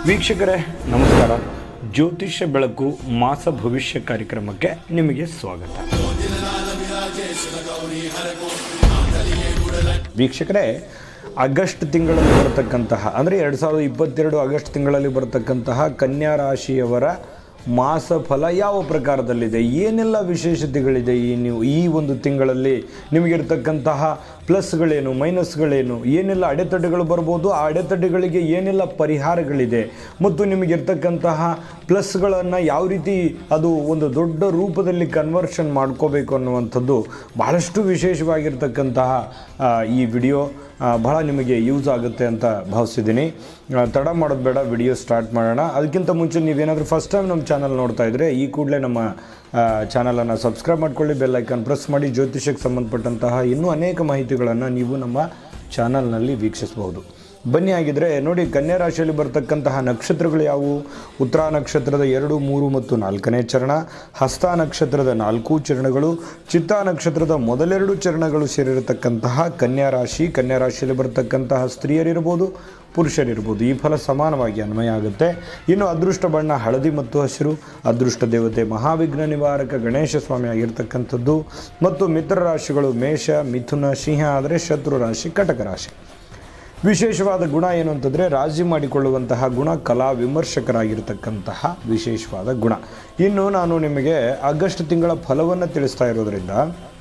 ವೀಕ್ಷಕರೇ ನಮಸ್ಕಾರ ಜ್ಯೋತಿಷ್ಯ ಬೆಳಕು ಮಾಸ ಭವಿಷ್ಯ ಕಾರ್ಯಕ್ರಮಕ್ಕೆ ನಿಮಗೆ ಸ್ವಾಗತ ವೀಕ್ಷಕರೇ ಆಗಸ್ಟ್ ತಿಂಗಳಲ್ಲಿ ಬರತಕ್ಕಂತಹ ಅಂದರೆ ಎರಡು ಸಾವಿರದ ಇಪ್ಪತ್ತೆರಡು ಆಗಸ್ಟ್ ತಿಂಗಳಲ್ಲಿ ಬರತಕ್ಕಂತಹ ಕನ್ಯಾ ರಾಶಿಯವರ ಮಾಸ ಫಲ ಯಾವ ಪ್ರಕಾರದಲ್ಲಿದೆ ಏನೆಲ್ಲ ವಿಶೇಷತೆಗಳಿದೆ ಈ ನೀವು ಈ ಒಂದು ತಿಂಗಳಲ್ಲಿ ನಿಮಗಿರ್ತಕ್ಕಂತಹ ಪ್ಲಸ್ಗಳೇನು ಮೈನಸ್ಗಳೇನು ಏನೆಲ್ಲ ಅಡೆತಡೆಗಳು ಬರ್ಬೋದು ಆ ಅಡೆತಡೆಗಳಿಗೆ ಏನೆಲ್ಲ ಪರಿಹಾರಗಳಿದೆ ಮತ್ತು ನಿಮಗಿರ್ತಕ್ಕಂತಹ ಪ್ಲಸ್ಗಳನ್ನು ಯಾವ ರೀತಿ ಅದು ಒಂದು ದೊಡ್ಡ ರೂಪದಲ್ಲಿ ಕನ್ವರ್ಷನ್ ಮಾಡ್ಕೋಬೇಕು ಅನ್ನುವಂಥದ್ದು ಬಹಳಷ್ಟು ವಿಶೇಷವಾಗಿರ್ತಕ್ಕಂತಹ ಆ, ಈ ವಿಡಿಯೋ ಆ, ಬಹಳ ನಿಮಗೆ ಯೂಸ್ ಆಗುತ್ತೆ ಅಂತ ಭಾವಿಸಿದ್ದೀನಿ ಆ, ತಡ ಮಾಡೋದು ಬೇಡ ವಿಡಿಯೋ ಸ್ಟಾರ್ಟ್ ಮಾಡೋಣ ಅದಕ್ಕಿಂತ ಮುಂಚೆ ನೀವೇನಾದರೂ ಫಸ್ಟ್ ಟೈಮ್ ನಮ್ಮ ಚಾನಲ್ ನೋಡ್ತಾ ಇದ್ದರೆ ಈ ಕೂಡಲೇ ನಮ್ಮ ಚಾನಲನ್ನು ಸಬ್ಸ್ಕ್ರೈಬ್ ಮಾಡ್ಕೊಳ್ಳಿ ಬೆಲ್ ಐಕಾನ್ ಪ್ರೆಸ್ ಮಾಡಿ ಜ್ಯೋತಿಷಕ್ಕೆ ಸಂಬಂಧಪಟ್ಟಂತಹ ಇನ್ನೂ ಅನೇಕ ಮಾಹಿತಿಗಳನ್ನು ನೀವು ನಮ್ಮ ಚಾನಲ್ನಲ್ಲಿ ವೀಕ್ಷಿಸಬಹುದು ಬನ್ನಿ ಆಗಿದ್ರೆ ನೋಡಿ ಕನ್ಯಾ ರಾಶಿಯಲ್ಲಿ ಬರ್ತಕ್ಕಂತಹ ನಕ್ಷತ್ರಗಳು ಯಾವುವು ಉತ್ತರ ನಕ್ಷತ್ರದ ಎರಡು ಮೂರು ಮತ್ತು ನಾಲ್ಕನೇ ಚರಣ ಹಸ್ತ ನಕ್ಷತ್ರದ ನಾಲ್ಕು ಚರಣಗಳು ಚಿತ್ತಾ ನಕ್ಷತ್ರದ ಮೊದಲೆರಡು ಚರಣಗಳು ಸೇರಿರತಕ್ಕಂತಹ ಕನ್ಯಾ ರಾಶಿ ಕನ್ಯಾ ರಾಶಿಯಲ್ಲಿ ಬರ್ತಕ್ಕಂತಹ ಸ್ತ್ರೀಯರಿರ್ಬೋದು ಪುರುಷರಿರ್ಬೋದು ಈ ಫಲ ಸಮಾನವಾಗಿ ಅನ್ವಯ ಆಗುತ್ತೆ ಇನ್ನು ಅದೃಷ್ಟ ಬಣ್ಣ ಹಳದಿ ಮತ್ತು ಹಸಿರು ಅದೃಷ್ಟ ದೇವತೆ ಮಹಾವಿಘ್ನ ನಿವಾರಕ ಗಣೇಶ ಸ್ವಾಮಿ ಆಗಿರ್ತಕ್ಕಂಥದ್ದು ಮತ್ತು ಮಿತ್ರ ರಾಶಿಗಳು ಮೇಷ ಮಿಥುನ ಸಿಂಹ ಆದರೆ ಶತ್ರು ರಾಶಿ ಕಟಕ ರಾಶಿ ವಿಶೇಷವಾದ ಗುಣ ಏನು ಅಂತಂದರೆ ರಾಜಿ ಮಾಡಿಕೊಳ್ಳುವಂತಹ ಗುಣ ಕಲಾ ವಿಮರ್ಶಕರಾಗಿರ್ತಕ್ಕಂತಹ ವಿಶೇಷವಾದ ಗುಣ ಇನ್ನು ನಾನು ನಿಮಗೆ ಆಗಸ್ಟ್ ತಿಂಗಳ ಫಲವನ್ನು ತಿಳಿಸ್ತಾ ಇರೋದ್ರಿಂದ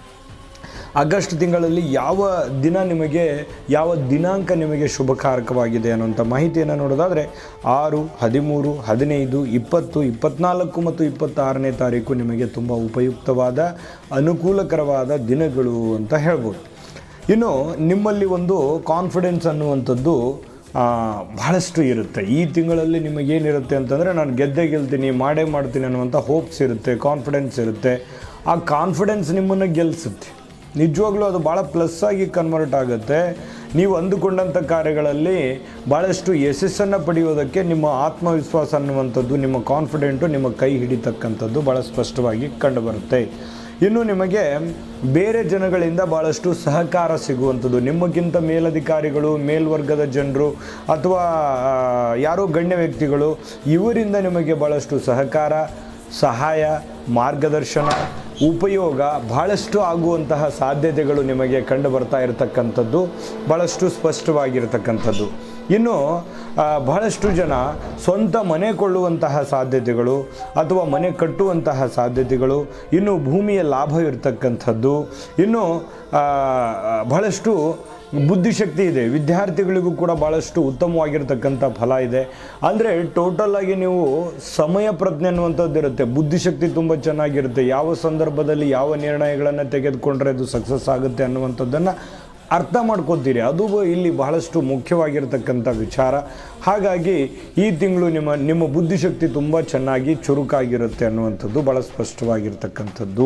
ಆಗಸ್ಟ್ ತಿಂಗಳಲ್ಲಿ ಯಾವ ದಿನ ನಿಮಗೆ ಯಾವ ದಿನಾಂಕ ನಿಮಗೆ ಶುಭಕಾರಕವಾಗಿದೆ ಅನ್ನುವಂಥ ಮಾಹಿತಿಯನ್ನು ನೋಡೋದಾದರೆ ಆರು ಹದಿಮೂರು ಹದಿನೈದು ಇಪ್ಪತ್ತು ಇಪ್ಪತ್ನಾಲ್ಕು ಮತ್ತು ಇಪ್ಪತ್ತಾರನೇ ತಾರೀಕು ನಿಮಗೆ ತುಂಬ ಉಪಯುಕ್ತವಾದ ಅನುಕೂಲಕರವಾದ ದಿನಗಳು ಅಂತ ಹೇಳ್ಬೋದು ಇನ್ನು ನಿಮ್ಮಲ್ಲಿ ಒಂದು ಕಾನ್ಫಿಡೆನ್ಸ್ ಅನ್ನುವಂಥದ್ದು ಆ, ಬಹಳಷ್ಟು ಇರುತ್ತೆ ಈ ತಿಂಗಳಲ್ಲಿ ನಿಮಗೇನಿರುತ್ತೆ ಅಂತಂದರೆ ನಾನು ಗೆದ್ದೇ ಗೆಲ್ತೀನಿ ಮಾಡೇ ಮಾಡ್ತೀನಿ ಅನ್ನುವಂಥ ಹೋಪ್ಸ್ ಇರುತ್ತೆ ಕಾನ್ಫಿಡೆನ್ಸ್ ಇರುತ್ತೆ ಆ ಕಾನ್ಫಿಡೆನ್ಸ್ ನಿಮ್ಮನ್ನು ಗೆಲ್ಲಿಸುತ್ತೆ ನಿಜವಾಗ್ಲೂ ಅದು ಭಾಳ ಪ್ಲಸ್ ಆಗಿ ಕನ್ವರ್ಟ್ ಆಗುತ್ತೆ ನೀವು ಅಂದುಕೊಂಡಂಥ ಕಾರ್ಯಗಳಲ್ಲಿ ಭಾಳಷ್ಟು ಯಶಸ್ಸನ್ನು ಪಡೆಯೋದಕ್ಕೆ ನಿಮ್ಮ ಆತ್ಮವಿಶ್ವಾಸ ಅನ್ನುವಂಥದ್ದು ನಿಮ್ಮ ಕಾನ್ಫಿಡೆಂಟು ನಿಮ್ಮ ಕೈ ಹಿಡಿತಕ್ಕಂಥದ್ದು ಭಾಳ ಸ್ಪಷ್ಟವಾಗಿ ಕಂಡುಬರುತ್ತೆ ಇನ್ನು ನಿಮಗೆ ಬೇರೆ ಜನಗಳಿಂದ ಭಾಳಷ್ಟು ಸಹಕಾರ ಸಿಗುವಂಥದ್ದು ನಿಮಗಿಂತ ಮೇಲಧಿಕಾರಿಗಳು ಮೇಲ್ವರ್ಗದ ಜನರು ಅಥವಾ ಆ, ಯಾರೋ ಗಣ್ಯ ವ್ಯಕ್ತಿಗಳು ಇವರಿಂದ ನಿಮಗೆ ಭಾಳಷ್ಟು ಸಹಕಾರ ಸಹಾಯ ಮಾರ್ಗದರ್ಶನ ಉಪಯೋಗ ಬಹಳಷ್ಟು ಆಗುವಂತಹ ಸಾಧ್ಯತೆಗಳು ನಿಮಗೆ ಕಂಡು ಬರ್ತಾ ಇರತಕ್ಕಂಥದ್ದು ಭಾಳಷ್ಟು ಸ್ಪಷ್ಟವಾಗಿರತಕ್ಕಂಥದ್ದು ಇನ್ನು ಆ, ಬಹಳಷ್ಟು ಜನ ಸ್ವಂತ ಮನೆ ಕೊಳ್ಳುವಂತಹ ಸಾಧ್ಯತೆಗಳು ಅಥವಾ ಮನೆ ಕಟ್ಟುವಂತಹ ಸಾಧ್ಯತೆಗಳು ಇನ್ನು ಭೂಮಿಯ ಲಾಭ ಇರತಕ್ಕಂಥದ್ದು ಇನ್ನು ಆ, ಬಹಳಷ್ಟು ಬುದ್ಧಿಶಕ್ತಿ ಇದೆ ವಿದ್ಯಾರ್ಥಿಗಳಿಗೂ ಕೂಡ ಭಾಳಷ್ಟು ಉತ್ತಮವಾಗಿರ್ತಕ್ಕಂಥ ಫಲ ಇದೆ ಅಂದರೆ ಟೋಟಲ್ ಆಗಿ ನೀವು ಸಮಯ ಪ್ರಜ್ಞೆ ಅನ್ನುವಂಥದ್ದು ಇರುತ್ತೆ ಬುದ್ಧಿಶಕ್ತಿ ತುಂಬ ಚೆನ್ನಾಗಿರುತ್ತೆ ಯಾವ ಸಂದರ್ಭದಲ್ಲಿ ಯಾವ ನಿರ್ಣಯಗಳನ್ನು ತೆಗೆದುಕೊಂಡ್ರೆ ಅದು ಸಕ್ಸಸ್ ಆಗುತ್ತೆ ಅನ್ನುವಂಥದ್ದನ್ನು ಅರ್ಥ ಮಾಡ್ಕೊತೀರಿ ಅದು ಇಲ್ಲಿ ಬಹಳಷ್ಟು ಮುಖ್ಯವಾಗಿರ್ತಕ್ಕಂಥ ವಿಚಾರ ಹಾಗಾಗಿ ಈ ತಿಂಗಳು ನಿಮ್ಮ ನಿಮ್ಮ ಬುದ್ಧಿಶಕ್ತಿ ತುಂಬ ಚೆನ್ನಾಗಿ ಚುರುಕಾಗಿರುತ್ತೆ ಅನ್ನುವಂಥದ್ದು ಭಾಳ ಸ್ಪಷ್ಟವಾಗಿರ್ತಕ್ಕಂಥದ್ದು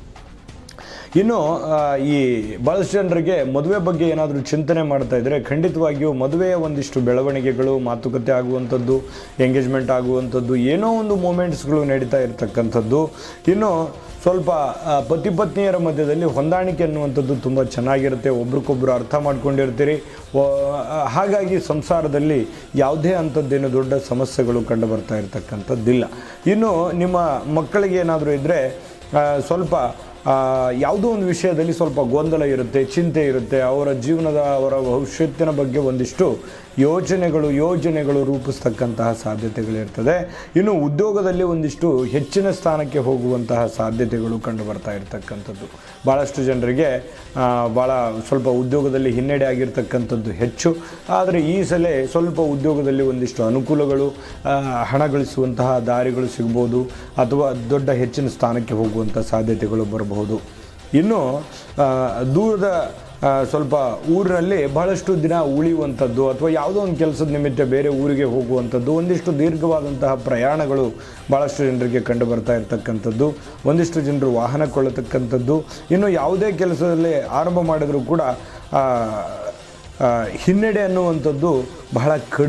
ಇನ್ನು ಆ, ಈ ಭಾಳಷ್ಟು ಜನರಿಗೆ ಮದುವೆ ಬಗ್ಗೆ ಏನಾದರೂ ಚಿಂತನೆ ಮಾಡ್ತಾ ಇದ್ದರೆ ಖಂಡಿತವಾಗಿಯೂ ಮದುವೆಯ ಒಂದಿಷ್ಟು ಬೆಳವಣಿಗೆಗಳು ಮಾತುಕತೆ ಆಗುವಂಥದ್ದು ಎಂಗೇಜ್ಮೆಂಟ್ ಆಗುವಂಥದ್ದು ಏನೋ ಒಂದು ಮೂಮೆಂಟ್ಸ್ಗಳು ನಡೀತಾ ಇರತಕ್ಕಂಥದ್ದು ಇನ್ನು ಸ್ವಲ್ಪ ಆ, ಪತಿ ಪತ್ನಿಯರ ಮಧ್ಯದಲ್ಲಿ ಹೊಂದಾಣಿಕೆ ಅನ್ನುವಂಥದ್ದು ತುಂಬ ಚೆನ್ನಾಗಿರುತ್ತೆ ಒಬ್ರಿಗೊಬ್ರು ಅರ್ಥ ಮಾಡ್ಕೊಂಡಿರ್ತೀರಿ ವ- ಆ, ಹಾಗಾಗಿ ಸಂಸಾರದಲ್ಲಿ ಯಾವುದೇ ಅಂಥದ್ದೇನು ದೊಡ್ಡ ಸಮಸ್ಯೆಗಳು ಕಂಡು ಬರ್ತಾ ಇರತಕ್ಕಂಥದ್ದಿಲ್ಲ ಇನ್ನು ನಿಮ್ಮ ಮಕ್ಕಳಿಗೆ ಏನಾದರೂ ಇದ್ದರೆ ಸ್ವಲ್ಪ ಆ, ಯಾವುದೋ ಒಂದು ವಿಷಯದಲ್ಲಿ ಸ್ವಲ್ಪ ಗೊಂದಲ ಇರುತ್ತೆ ಚಿಂತೆ ಇರುತ್ತೆ ಅವರ ಜೀವನದ ಅವರ ಭವಿಷ್ಯತ್ತಿನ ಬಗ್ಗೆ ಒಂದಿಷ್ಟು ಯೋಚನೆಗಳು ಯೋಜನೆಗಳು ರೂಪಿಸ್ತಕ್ಕಂತಹ ಸಾಧ್ಯತೆಗಳಿರ್ತದೆ ಇನ್ನು ಉದ್ಯೋಗದಲ್ಲಿ ಒಂದಿಷ್ಟು ಹೆಚ್ಚಿನ ಸ್ಥಾನಕ್ಕೆ ಹೋಗುವಂತಹ ಸಾಧ್ಯತೆಗಳು ಕಂಡು ಬರ್ತಾ ಇರತಕ್ಕಂಥದ್ದು ಭಾಳಷ್ಟು ಜನರಿಗೆ ಆ, ಭಾಳ ಸ್ವಲ್ಪ ಉದ್ಯೋಗದಲ್ಲಿ ಹಿನ್ನಡೆ ಆಗಿರ್ತಕ್ಕಂಥದ್ದು ಹೆಚ್ಚು ಆದರೆ ಈ ಸಲ ಸ್ವಲ್ಪ ಉದ್ಯೋಗದಲ್ಲಿ ಒಂದಿಷ್ಟು ಅನುಕೂಲಗಳು ಆ, ಹಣ ಗಳಿಸುವಂತಹ ದಾರಿಗಳು ಸಿಗ್ಬೋದು ಅಥವಾ ದೊಡ್ಡ ಹೆಚ್ಚಿನ ಸ್ಥಾನಕ್ಕೆ ಹೋಗುವಂಥ ಸಾಧ್ಯತೆಗಳು ಬರಬಹುದು ಇನ್ನು ಆ, ದೂರದ ಆ, ಸ್ವಲ್ಪ ಊರಿನಲ್ಲಿ ಬಹಳಷ್ಟು ದಿನ ಉಳಿಯುವಂಥದ್ದು ಅಥವಾ ಯಾವುದೋ ಒಂದು ಕೆಲಸದ ನಿಮಿತ್ತ ಬೇರೆ ಊರಿಗೆ ಹೋಗುವಂಥದ್ದು ಒಂದಿಷ್ಟು ದೀರ್ಘವಾದಂತಹ ಪ್ರಯಾಣಗಳು ಭಾಳಷ್ಟು ಜನರಿಗೆ ಕಂಡು ಬರ್ತಾ ಇರತಕ್ಕಂಥದ್ದು ಒಂದಿಷ್ಟು ಜನರು ವಾಹನ ಕೊಳ್ಳತಕ್ಕಂಥದ್ದು ಇನ್ನು ಯಾವುದೇ ಕೆಲಸದಲ್ಲಿ ಆರಂಭ ಮಾಡಿದರೂ ಕೂಡ ಆ, ಆ, ಹಿನ್ನಡೆ ಅನ್ನುವಂಥದ್ದು ಬಹಳ ಕಡಿಮೆ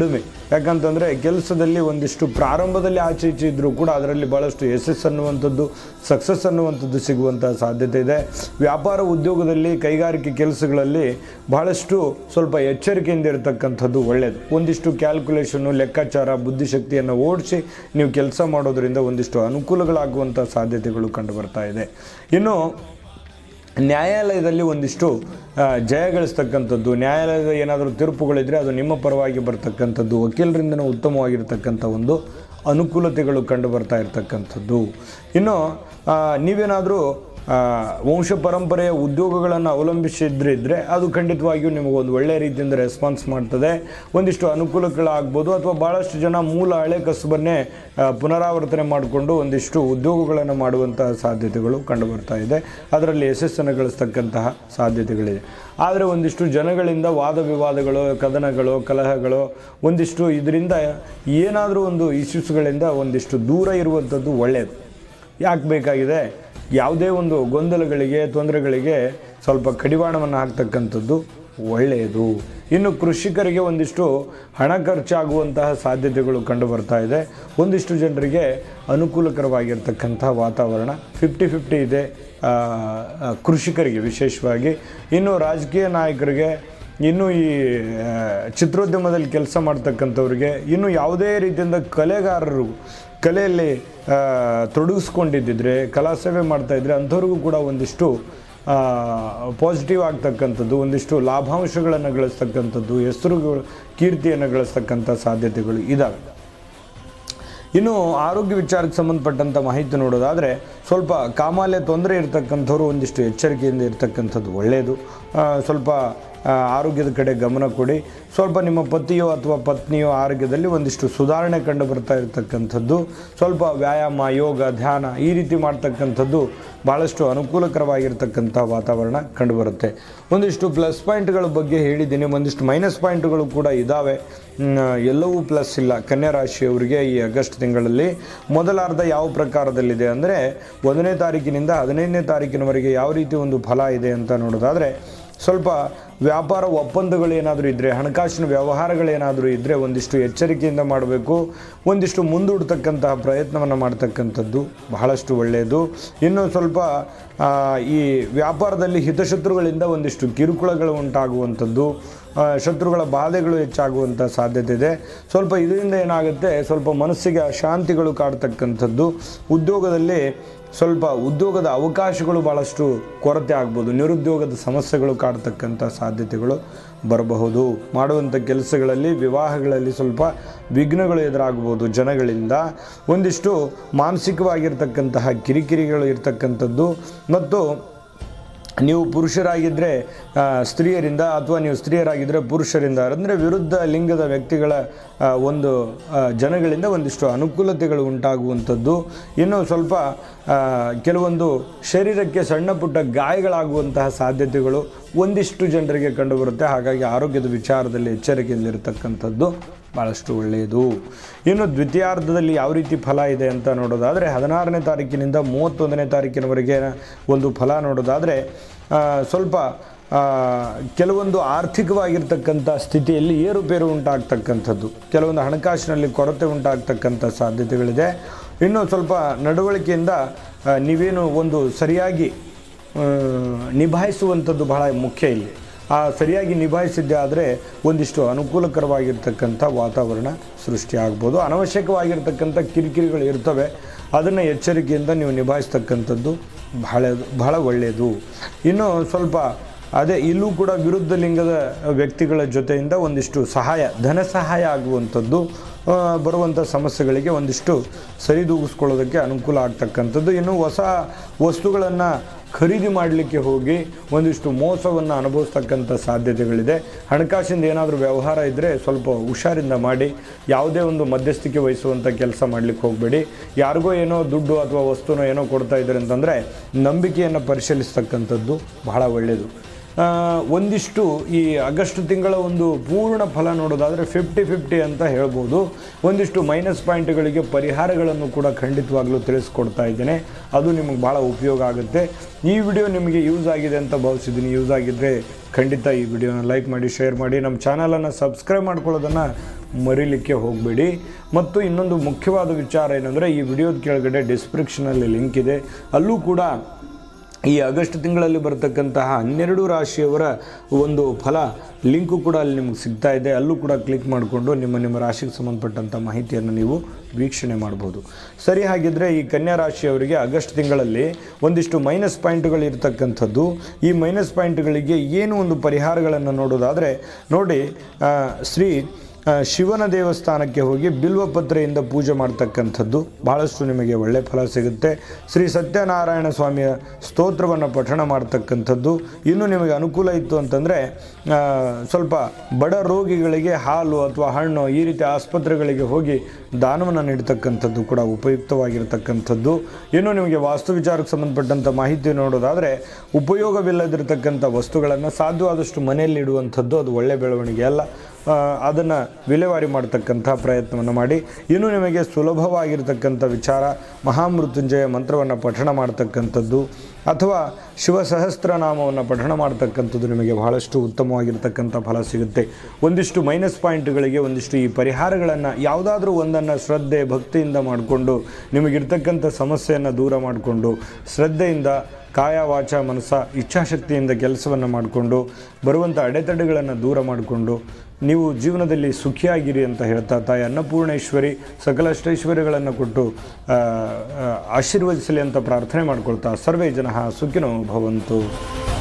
ಯಾಕಂತಂದರೆ ಕೆಲಸದಲ್ಲಿ ಒಂದಿಷ್ಟು ಪ್ರಾರಂಭದಲ್ಲಿ ಆಚೆ ಈಚೆ ಇದ್ದರೂ ಕೂಡ ಅದರಲ್ಲಿ ಭಾಳಷ್ಟು ಯಶಸ್ಸು ಅನ್ನುವಂಥದ್ದು ಸಕ್ಸಸ್ ಅನ್ನುವಂಥದ್ದು ಸಿಗುವಂಥ ಸಾಧ್ಯತೆ ಇದೆ ವ್ಯಾಪಾರ ಉದ್ಯೋಗದಲ್ಲಿ ಕೈಗಾರಿಕೆ ಕೆಲಸಗಳಲ್ಲಿ ಬಹಳಷ್ಟು ಸ್ವಲ್ಪ ಎಚ್ಚರಿಕೆಯಿಂದ ಇರತಕ್ಕಂಥದ್ದು ಒಳ್ಳೆಯದು ಒಂದಿಷ್ಟು ಕ್ಯಾಲ್ಕುಲೇಷನ್ನು ಲೆಕ್ಕಾಚಾರ ಬುದ್ಧಿಶಕ್ತಿಯನ್ನು ಓಡಿಸಿ ನೀವು ಕೆಲಸ ಮಾಡೋದರಿಂದ ಒಂದಿಷ್ಟು ಅನುಕೂಲಗಳಾಗುವಂಥ ಸಾಧ್ಯತೆಗಳು ಕಂಡು ಬರ್ತಾ ಇದೆ ಇನ್ನು ನ್ಯಾಯಾಲಯದಲ್ಲಿ ಒಂದಿಷ್ಟು ಆ, ಜಯಗಳಿಸ್ತಕ್ಕಂಥದ್ದು ನ್ಯಾಯಾಲಯದ ಏನಾದರೂ ತೀರ್ಪುಗಳಿದ್ದರೆ ಅದು ನಿಮ್ಮ ಪರವಾಗಿ ಬರ್ತಕ್ಕಂಥದ್ದು ವಕೀಲರಿಂದನೂ ಉತ್ತಮವಾಗಿರ್ತಕ್ಕಂಥ ಒಂದು ಅನುಕೂಲತೆಗಳು ಕಂಡು ಬರ್ತಾ ಇರತಕ್ಕಂಥದ್ದು ಇನ್ನು ಆ, ನೀವೇನಾದರೂ ಆ, ವಂಶ ಪರಂಪರೆಯ ಉದ್ಯೋಗಗಳನ್ನು ಅವಲಂಬಿಸಿದ್ರಿದ್ರೆ ಅದು ಖಂಡಿತವಾಗಿಯೂ ನಿಮಗೆ ಒಂದು ಒಳ್ಳೆಯ ರೀತಿಯಿಂದ ರೆಸ್ಪಾನ್ಸ್ ಮಾಡ್ತದೆ ಒಂದಿಷ್ಟು ಅನುಕೂಲಗಳಾಗ್ಬೋದು ಅಥವಾ ಭಾಳಷ್ಟು ಜನ ಮೂಲ ಹಳೆ ಕಸುಬನ್ನೇ ಆ, ಪುನರಾವರ್ತನೆ ಮಾಡಿಕೊಂಡು ಒಂದಿಷ್ಟು ಉದ್ಯೋಗಗಳನ್ನು ಮಾಡುವಂತಹ ಸಾಧ್ಯತೆಗಳು ಕಂಡು ಬರ್ತಾ ಇದೆ ಅದರಲ್ಲಿ ಯಶಸ್ಸನ್ನು ಗಳಿಸ್ತಕ್ಕಂತಹ ಸಾಧ್ಯತೆಗಳಿದೆ ಆದರೆ ಒಂದಿಷ್ಟು ಜನಗಳಿಂದ ವಾದ ವಿವಾದಗಳು ಕದನಗಳು ಕಲಹಗಳು ಒಂದಿಷ್ಟು ಇದರಿಂದ ಏನಾದರೂ ಒಂದು ಇಶ್ಯೂಸ್ಗಳಿಂದ ಒಂದಿಷ್ಟು ದೂರ ಇರುವಂಥದ್ದು ಒಳ್ಳೆಯದು ಯಾಕೆ ಬೇಕಾಗಿದೆ ಯಾವುದೇ ಒಂದು ಗೊಂದಲಗಳಿಗೆ ತೊಂದರೆಗಳಿಗೆ ಸ್ವಲ್ಪ ಕಡಿವಾಣವನ್ನು ಹಾಕ್ತಕ್ಕಂಥದ್ದು ಒಳ್ಳೆಯದು ಇನ್ನು ಕೃಷಿಕರಿಗೆ ಒಂದಿಷ್ಟು ಹಣ ಖರ್ಚಾಗುವಂತಹ ಸಾಧ್ಯತೆಗಳು ಕಂಡು ಬರ್ತಾ ಇದೆ ಒಂದಿಷ್ಟು ಜನರಿಗೆ ಅನುಕೂಲಕರವಾಗಿರ್ತಕ್ಕಂಥ ವಾತಾವರಣ ಫಿಫ್ಟಿ ಫಿಫ್ಟಿ ಇದೆ ಆ, ಆ, ಕೃಷಿಕರಿಗೆ ವಿಶೇಷವಾಗಿ ಇನ್ನು ರಾಜಕೀಯ ನಾಯಕರಿಗೆ ಇನ್ನು ಈ ಆ, ಚಿತ್ರೋದ್ಯಮದಲ್ಲಿ ಕೆಲಸ ಮಾಡ್ತಕ್ಕಂಥವ್ರಿಗೆ ಇನ್ನು ಯಾವುದೇ ರೀತಿಯಿಂದ ಕಲೆಗಾರರು ಕಲೆಯಲ್ಲಿ ಆ, ತೊಡಗಿಸ್ಕೊಂಡಿದ್ದಿದ್ರೆ ಕಲಾ ಸೇವೆ ಮಾಡ್ತಾಯಿದ್ರೆ ಅಂಥವ್ರಿಗೂ ಕೂಡ ಒಂದಿಷ್ಟು ಪಾಸಿಟಿವ್ ಆಗ್ತಕ್ಕಂಥದ್ದು ಒಂದಿಷ್ಟು ಲಾಭಾಂಶಗಳನ್ನು ಗಳಿಸ್ತಕ್ಕಂಥದ್ದು ಹೆಸರುಗಳು ಕೀರ್ತಿಯನ್ನು ಗಳಿಸ್ತಕ್ಕಂಥ ಸಾಧ್ಯತೆಗಳು ಇದ್ದಾವೆ ಇನ್ನು ಆರೋಗ್ಯ ವಿಚಾರಕ್ಕೆ ಸಂಬಂಧಪಟ್ಟಂಥ ಮಾಹಿತಿ ನೋಡೋದಾದರೆ ಸ್ವಲ್ಪ ಕಾಮಾಲೆ ತೊಂದರೆ ಇರತಕ್ಕಂಥವ್ರು ಒಂದಿಷ್ಟು ಎಚ್ಚರಿಕೆಯಿಂದ ಇರತಕ್ಕಂಥದ್ದು ಒಳ್ಳೆಯದು ಆ, ಸ್ವಲ್ಪ ಆ, ಆರೋಗ್ಯದ ಕಡೆ ಗಮನ ಕೊಡಿ ಸ್ವಲ್ಪ ನಿಮ್ಮ ಪತಿಯೋ ಅಥವಾ ಪತ್ನಿಯೋ ಆರೋಗ್ಯದಲ್ಲಿ ಒಂದಿಷ್ಟು ಸುಧಾರಣೆ ಕಂಡು ಬರ್ತಾ ಇರತಕ್ಕಂಥದ್ದು ಸ್ವಲ್ಪ ವ್ಯಾಯಾಮ ಯೋಗ ಧ್ಯಾನ ಈ ರೀತಿ ಮಾಡ್ತಕ್ಕಂಥದ್ದು ಭಾಳಷ್ಟು ಅನುಕೂಲಕರವಾಗಿರ್ತಕ್ಕಂಥ ವಾತಾವರಣ ಕಂಡುಬರುತ್ತೆ ಒಂದಿಷ್ಟು ಪ್ಲಸ್ ಪಾಯಿಂಟ್ಗಳ ಬಗ್ಗೆ ಹೇಳಿದ್ದೀನಿ ಒಂದಿಷ್ಟು ಮೈನಸ್ ಪಾಯಿಂಟ್ಗಳು ಕೂಡ ಇದ್ದಾವೆ ಮ್, ಎಲ್ಲವೂ ಪ್ಲಸ್ ಇಲ್ಲ ಕನ್ಯಾ ರಾಶಿಯವರಿಗೆ ಈ ಆಗಸ್ಟ್ ತಿಂಗಳಲ್ಲಿ ಮೊದಲಾರ್ಧ ಯಾವ ಪ್ರಕಾರದಲ್ಲಿದೆ ಅಂದರೆ ಒಂದನೇ ತಾರೀಕಿನಿಂದ ಹದಿನೈದನೇ ತಾರೀಕಿನವರೆಗೆ ಯಾವ ರೀತಿ ಒಂದು ಫಲ ಇದೆ ಅಂತ ನೋಡೋದಾದರೆ ಸ್ವಲ್ಪ ವ್ಯಾಪಾರ ಒಪ್ಪಂದಗಳು ಏನಾದರೂ ಇದ್ದರೆ ಹಣಕಾಸಿನ ವ್ಯವಹಾರಗಳೇನಾದರೂ ಇದ್ದರೆ ಒಂದಿಷ್ಟು ಎಚ್ಚರಿಕೆಯಿಂದ ಮಾಡಬೇಕು ಒಂದಿಷ್ಟು ಮುಂದೂಡ್ತಕ್ಕಂತಹ ಪ್ರಯತ್ನವನ್ನು ಮಾಡ್ತಕ್ಕಂಥದ್ದು ಬಹಳಷ್ಟು ಒಳ್ಳೆಯದು ಇನ್ನು ಸ್ವಲ್ಪ ಆ, ಈ ವ್ಯಾಪಾರದಲ್ಲಿ ಹಿತಶತ್ರುಗಳಿಂದ ಒಂದಿಷ್ಟು ಕಿರುಕುಳಗಳು ಉಂಟಾಗುವಂಥದ್ದು ಆ, ಶತ್ರುಗಳ ಬಾಧೆಗಳು ಹೆಚ್ಚಾಗುವಂಥ ಸಾಧ್ಯತೆ ಇದೆ ಸ್ವಲ್ಪ ಇದರಿಂದ ಏನಾಗುತ್ತೆ ಸ್ವಲ್ಪ ಮನಸ್ಸಿಗೆ ಅಶಾಂತಿಗಳು ಕಾಡ್ತಕ್ಕಂಥದ್ದು ಉದ್ಯೋಗದಲ್ಲಿ ಸ್ವಲ್ಪ ಉದ್ಯೋಗದ ಅವಕಾಶಗಳು ಭಾಳಷ್ಟು ಕೊರತೆ ಆಗ್ಬೋದು ನಿರುದ್ಯೋಗದ ಸಮಸ್ಯೆಗಳು ಕಾಡ್ತಕ್ಕಂಥ ಸಾಧ್ಯತೆಗಳು ಬರಬಹುದು ಮಾಡುವಂಥ ಕೆಲಸಗಳಲ್ಲಿ ವಿವಾಹಗಳಲ್ಲಿ ಸ್ವಲ್ಪ ವಿಘ್ನಗಳು ಎದುರಾಗ್ಬೋದು ಜನಗಳಿಂದ ಒಂದಿಷ್ಟು ಮಾನಸಿಕವಾಗಿರ್ತಕ್ಕಂತಹ ಕಿರಿಕಿರಿಗಳು ಇರ್ತಕ್ಕಂಥದ್ದು ಮತ್ತು ನೀವು ಪುರುಷರಾಗಿದ್ದರೆ ಆ, ಸ್ತ್ರೀಯರಿಂದ ಅಥವಾ ನೀವು ಸ್ತ್ರೀಯರಾಗಿದ್ದರೆ ಪುರುಷರಿಂದ ಅಂದರೆ ವಿರುದ್ಧ ಲಿಂಗದ ವ್ಯಕ್ತಿಗಳ ಆ, ಒಂದು ಆ, ಜನಗಳಿಂದ ಒಂದಿಷ್ಟು ಅನುಕೂಲತೆಗಳು ಉಂಟಾಗುವಂಥದ್ದು ಇನ್ನು ಸ್ವಲ್ಪ ಆ, ಕೆಲವೊಂದು ಶರೀರಕ್ಕೆ ಸಣ್ಣ ಪುಟ್ಟ ಗಾಯಗಳಾಗುವಂತಹ ಸಾಧ್ಯತೆಗಳು ಒಂದಿಷ್ಟು ಜನರಿಗೆ ಕಂಡುಬರುತ್ತೆ ಹಾಗಾಗಿ ಆರೋಗ್ಯದ ವಿಚಾರದಲ್ಲಿ ಎಚ್ಚರಿಕೆಯಲ್ಲಿರ್ತಕ್ಕಂಥದ್ದು ಭಾಳಷ್ಟು ಒಳ್ಳೆಯದು ಇನ್ನು ದ್ವಿತೀಯಾರ್ಧದಲ್ಲಿ ಯಾವ ರೀತಿ ಫಲ ಇದೆ ಅಂತ ನೋಡೋದಾದರೆ ಹದಿನಾರನೇ ತಾರೀಕಿನಿಂದ ಮೂವತ್ತೊಂದನೇ ತಾರೀಕಿನವರೆಗೆ ಒಂದು ಫಲ ನೋಡೋದಾದರೆ ಆ, ಸ್ವಲ್ಪ ಆ, ಕೆಲವೊಂದು ಆರ್ಥಿಕವಾಗಿರ್ತಕ್ಕಂಥ ಸ್ಥಿತಿಯಲ್ಲಿ ಏರುಪೇರು ಉಂಟಾಗ್ತಕ್ಕಂಥದ್ದು ಕೆಲವೊಂದು ಹಣಕಾಸಿನಲ್ಲಿ ಕೊರತೆ ಉಂಟಾಗ್ತಕ್ಕಂಥ ಸಾಧ್ಯತೆಗಳಿದೆ ಇನ್ನು ಸ್ವಲ್ಪ ನಡವಳಿಕೆಯಿಂದ ಆ, ನೀವೇನು ಒಂದು ಸರಿಯಾಗಿ ಆ, ನಿಭಾಯಿಸುವಂಥದ್ದು ಬಹಳ ಮುಖ್ಯ ಇಲ್ಲಿ ಆ ಸರಿಯಾಗಿ ನಿಭಾಯಿಸಿದ್ದೆ ಆದರೆ ಒಂದಿಷ್ಟು ಅನುಕೂಲಕರವಾಗಿರ್ತಕ್ಕಂಥ ವಾತಾವರಣ ಸೃಷ್ಟಿಯಾಗ್ಬೋದು ಅನವಶ್ಯಕವಾಗಿರ್ತಕ್ಕಂಥ ಕಿರಿಕಿರಿಗಳು ಇರ್ತವೆ ಅದನ್ನು ಎಚ್ಚರಿಕೆಯಿಂದ ನೀವು ನಿಭಾಯಿಸ್ತಕ್ಕಂಥದ್ದು ಬಹಳ ಬಹಳ ಒಳ್ಳೆಯದು ಇನ್ನು ಸ್ವಲ್ಪ ಅದೇ ಇಲ್ಲೂ ಕೂಡ ವಿರುದ್ಧ ಲಿಂಗದ ವ್ಯಕ್ತಿಗಳ ಜೊತೆಯಿಂದ ಒಂದಿಷ್ಟು ಸಹಾಯ ಧನ ಸಹಾಯ ಆಗುವಂಥದ್ದು ಆ, ಬರುವಂಥ ಸಮಸ್ಯೆಗಳಿಗೆ ಒಂದಿಷ್ಟು ಸರಿದೂಗಿಸ್ಕೊಳ್ಳೋದಕ್ಕೆ ಅನುಕೂಲ ಆಗ್ತಕ್ಕಂಥದ್ದು ಇನ್ನು ಹೊಸ ವಸ್ತುಗಳನ್ನು ಖರೀದಿ ಮಾಡಲಿಕ್ಕೆ ಹೋಗಿ ಒಂದಿಷ್ಟು ಮೋಸವನ್ನು ಅನುಭವಿಸ್ತಕ್ಕಂಥ ಸಾಧ್ಯತೆಗಳಿದೆ ಹಣಕಾಸಿಂದ ಏನಾದರೂ ವ್ಯವಹಾರ ಇದ್ದರೆ ಸ್ವಲ್ಪ ಹುಷಾರಿಂದ ಮಾಡಿ ಯಾವುದೇ ಒಂದು ಮಧ್ಯಸ್ಥಿಕೆ ವಹಿಸುವಂಥ ಕೆಲಸ ಮಾಡಲಿಕ್ಕೆ ಹೋಗಬೇಡಿ ಯಾರಿಗೋ ಏನೋ ದುಡ್ಡು ಅಥವಾ ವಸ್ತುನೋ ಏನೋ ಕೊಡ್ತಾ ಇದ್ದಾರೆ ಅಂತಂದರೆ ನಂಬಿಕೆಯನ್ನು ಪರಿಶೀಲಿಸ್ತಕ್ಕಂಥದ್ದು ಬಹಳ ಒಳ್ಳೆಯದು ಆ, ಒಂದಿಷ್ಟು ಈ ಆಗಸ್ಟ್ ತಿಂಗಳ ಒಂದು ಪೂರ್ಣ ಫಲ ನೋಡೋದಾದರೆ ಫಿಫ್ಟಿ ಫಿಫ್ಟಿ ಅಂತ ಹೇಳ್ಬೋದು ಒಂದಿಷ್ಟು ಮೈನಸ್ ಪಾಯಿಂಟ್ಗಳಿಗೆ ಪರಿಹಾರಗಳನ್ನು ಕೂಡ ಖಂಡಿತವಾಗ್ಲೂ ತಿಳಿಸ್ಕೊಡ್ತಾ ಇದ್ದೇನೆ ಅದು ನಿಮಗೆ ಭಾಳ ಉಪಯೋಗ ಆಗುತ್ತೆ ಈ ವಿಡಿಯೋ ನಿಮಗೆ ಯೂಸ್ ಆಗಿದೆ ಅಂತ ಭಾವಿಸಿದ್ದೀನಿ ಯೂಸ್ ಆಗಿದ್ದರೆ ಖಂಡಿತ ಈ ವಿಡಿಯೋನ ಲೈಕ್ ಮಾಡಿ ಶೇರ್ ಮಾಡಿ ನಮ್ಮ ಚಾನಲನ್ನು ಸಬ್ಸ್ಕ್ರೈಬ್ ಮಾಡ್ಕೊಳ್ಳೋದನ್ನು ಮರಿಲಿಕ್ಕೆ ಹೋಗಬೇಡಿ ಮತ್ತು ಇನ್ನೊಂದು ಮುಖ್ಯವಾದ ವಿಚಾರ ಏನಂದರೆ ಈ ವಿಡಿಯೋದ ಕೆಳಗಡೆ ಡಿಸ್ಕ್ರಿಪ್ಷನಲ್ಲಿ ಲಿಂಕ್ ಇದೆ ಅಲ್ಲೂ ಕೂಡ ಈ ಆಗಸ್ಟ್ ತಿಂಗಳಲ್ಲಿ ಬರತಕ್ಕಂತಹ ಹನ್ನೆರಡು ರಾಶಿಯವರ ಒಂದು ಫಲ ಲಿಂಕು ಕೂಡ ಅಲ್ಲಿ ನಿಮ್ಗೆ ಸಿಗ್ತಾ ಇದೆ ಅಲ್ಲೂ ಕೂಡ ಕ್ಲಿಕ್ ಮಾಡಿಕೊಂಡು ನಿಮ್ಮ ನಿಮ್ಮ ರಾಶಿಗೆ ಸಂಬಂಧಪಟ್ಟಂಥ ಮಾಹಿತಿಯನ್ನು ನೀವು ವೀಕ್ಷಣೆ ಮಾಡ್ಬೋದು ಸರಿ ಹಾಗಿದ್ರೆ ಈ ಕನ್ಯಾ ರಾಶಿಯವರಿಗೆ ಆಗಸ್ಟ್ ತಿಂಗಳಲ್ಲಿ ಒಂದಿಷ್ಟು ಮೈನಸ್ ಪಾಯಿಂಟ್ಗಳು ಇರತಕ್ಕಂಥದ್ದು ಈ ಮೈನಸ್ ಪಾಯಿಂಟ್ಗಳಿಗೆ ಏನು ಒಂದು ಪರಿಹಾರಗಳನ್ನು ನೋಡೋದಾದರೆ ನೋಡಿ ಆ, ಶ್ರೀ ಆ, ಶಿವನ ದೇವಸ್ಥಾನಕ್ಕೆ ಹೋಗಿ ಬಿಲ್ವಪತ್ರೆಯಿಂದ ಪೂಜೆ ಮಾಡ್ತಕ್ಕಂಥದ್ದು ಭಾಳಷ್ಟು ನಿಮಗೆ ಒಳ್ಳೆ ಫಲ ಸಿಗುತ್ತೆ ಶ್ರೀ ಸತ್ಯನಾರಾಯಣ ಸ್ವಾಮಿಯ ಸ್ತೋತ್ರವನ್ನು ಪಠಣ ಮಾಡ್ತಕ್ಕಂಥದ್ದು ಇನ್ನು ನಿಮಗೆ ಅನುಕೂಲ ಇತ್ತು ಅಂತಂದರೆ ಆ, ಸ್ವಲ್ಪ ಬಡ ರೋಗಿಗಳಿಗೆ ಹಾಲು ಅಥವಾ ಹಣ್ಣು ಈ ರೀತಿ ಆಸ್ಪತ್ರೆಗಳಿಗೆ ಹೋಗಿ ದಾನವನ್ನು ನೀಡ್ತಕ್ಕಂಥದ್ದು ಕೂಡ ಉಪಯುಕ್ತವಾಗಿರ್ತಕ್ಕಂಥದ್ದು ಇನ್ನು ನಿಮಗೆ ವಾಸ್ತು ವಿಚಾರಕ್ಕೆ ಸಂಬಂಧಪಟ್ಟಂಥ ಮಾಹಿತಿ ನೋಡೋದಾದರೆ ಉಪಯೋಗವಿಲ್ಲದಿರತಕ್ಕಂಥ ವಸ್ತುಗಳನ್ನು ಸಾಧ್ಯವಾದಷ್ಟು ಮನೆಯಲ್ಲಿ ಇಡುವಂಥದ್ದು ಅದು ಒಳ್ಳೆಯ ಬೆಳವಣಿಗೆ ಅಲ್ಲ ಅದನ್ನು ವಿಲೇವಾರಿ ಮಾಡ್ತಕ್ಕಂಥ ಪ್ರಯತ್ನವನ್ನು ಮಾಡಿ ಇನ್ನು ನಿಮಗೆ ಸುಲಭವಾಗಿರ್ತಕ್ಕಂಥ ವಿಚಾರ ಮಹಾಮೃತ್ಯುಂಜಯ ಮಂತ್ರವನ್ನು ಪಠಣ ಮಾಡ್ತಕ್ಕಂಥದ್ದು ಅಥವಾ ಶಿವ ಸಹಸ್ರನಾಮವನ್ನು ಪಠಣ ಮಾಡ್ತಕ್ಕಂಥದ್ದು ನಿಮಗೆ ಬಹಳಷ್ಟು ಉತ್ತಮವಾಗಿರ್ತಕ್ಕಂಥ ಫಲ ಸಿಗುತ್ತೆ ಒಂದಿಷ್ಟು ಮೈನಸ್ ಪಾಯಿಂಟ್ಗಳಿಗೆ ಒಂದಿಷ್ಟು ಈ ಪರಿಹಾರಗಳನ್ನು ಯಾವುದಾದ್ರೂ ಒಂದನ್ನು ಶ್ರದ್ಧೆ ಭಕ್ತಿಯಿಂದ ಮಾಡಿಕೊಂಡು ನಿಮಗಿರ್ತಕ್ಕಂಥ ಸಮಸ್ಯೆಯನ್ನು ದೂರ ಮಾಡಿಕೊಂಡು ಶ್ರದ್ಧೆಯಿಂದ ಕಾಯ ವಾಚ ಮನಸ್ಸ ಇಚ್ಛಾಶಕ್ತಿಯಿಂದ ಕೆಲಸವನ್ನು ಮಾಡಿಕೊಂಡು ಬರುವಂಥ ಅಡೆತಡೆಗಳನ್ನು ದೂರ ಮಾಡಿಕೊಂಡು ನೀವು ಜೀವನದಲ್ಲಿ ಸುಖಿಯಾಗಿರಿ ಅಂತ ಹೇಳ್ತಾ ತಾಯಿ ಅನ್ನಪೂರ್ಣೇಶ್ವರಿ ಸಕಲಷ್ಟೈಶ್ವರ್ಯಗಳನ್ನು ಕೊಟ್ಟು ಆ, ಆ, ಆಶೀರ್ವದಿಸಲಿ ಅಂತ ಪ್ರಾರ್ಥನೆ ಮಾಡ್ಕೊಳ್ತಾ ಸರ್ವೇ ಜನ ಸುಖಿನೋ ಭವಂತು